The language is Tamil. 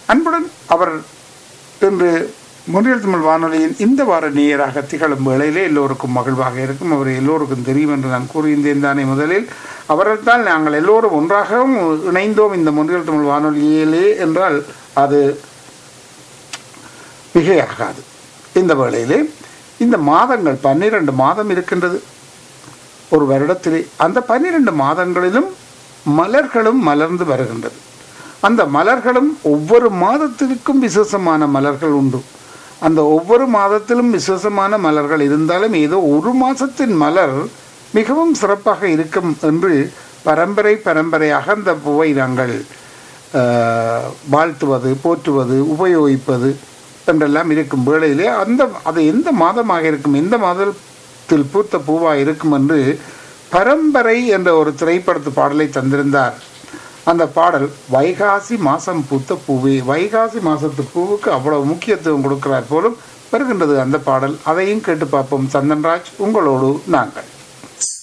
அன்புடன் அவர் இன்று முன்னில் தமிழ் வானொலியின் இந்த வார நேயராக திகழும் வேளையிலே எல்லோருக்கும் மகிழ்வாக இருக்கும் அவர் எல்லோருக்கும் தெரியும் என்று நான் கூறியிருந்தேன் தானே முதலில் அவரால் தான் நாங்கள் எல்லோரும் ஒன்றாகவும் இணைந்தோம் இந்த முன்னில் தமிழ் வானொலியிலே என்றால் அது மிகையாகாது இந்த வேளையிலே இந்த மாதங்கள் பன்னிரண்டு மாதம் இருக்கின்றது ஒரு வருடத்திலே அந்த பன்னிரண்டு மாதங்களிலும் மலர்களும் மலர்ந்து வருகின்றது அந்த மலர்களும் ஒவ்வொரு மாதத்திற்கும் விசேஷமான மலர்கள் உண்டு அந்த ஒவ்வொரு மாதத்திலும் விசேஷமான மலர்கள் இருந்தாலும் ஏதோ ஒரு மாதத்தின் மலர் மிகவும் சிறப்பாக இருக்கும் என்று பரம்பரை பரம்பரையாக அந்த பூவை நாங்கள் ஆஹ், வாழ்த்துவது போற்றுவது உபயோகிப்பது என்றெல்லாம் இருக்கும் வேளையிலே அந்த அது எந்த மாதமாக இருக்கும் எந்த மாதத்தில் பூத்த பூவாக இருக்கும் என்று பரம்பரை என்ற ஒரு திரைப்படத்து பாடலை தந்திருந்தார் அந்த பாடல் வைகாசி மாசம் பூத்த பூவே வைகாசி மாசத்து பூவுக்கு அவ்வளவு முக்கியத்துவம் கொடுக்கிறார் போலும் வருகின்றது அந்த பாடல் அதையும் கேட்டு பார்ப்போம் சந்தன்ராஜ் உங்களோடு நாங்கள்